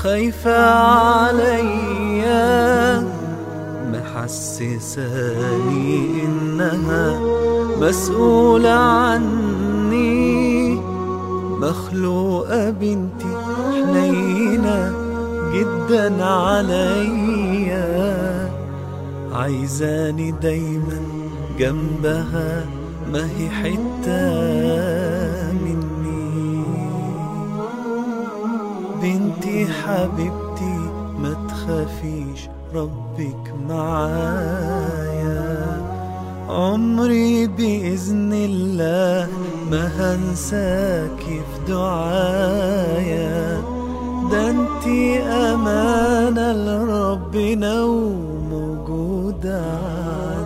خايفة عليا محسساني إنها مسؤولة عني مخلوقة بنتي حنينة جدا عليا عايزاني دايما جنبها ما هي حتة مني بنتي حبيبتي ما تخافيش ربك معايا عمري بإذن الله ما هنساكي في دعايا ده انتي أمانة لربنا وموجودة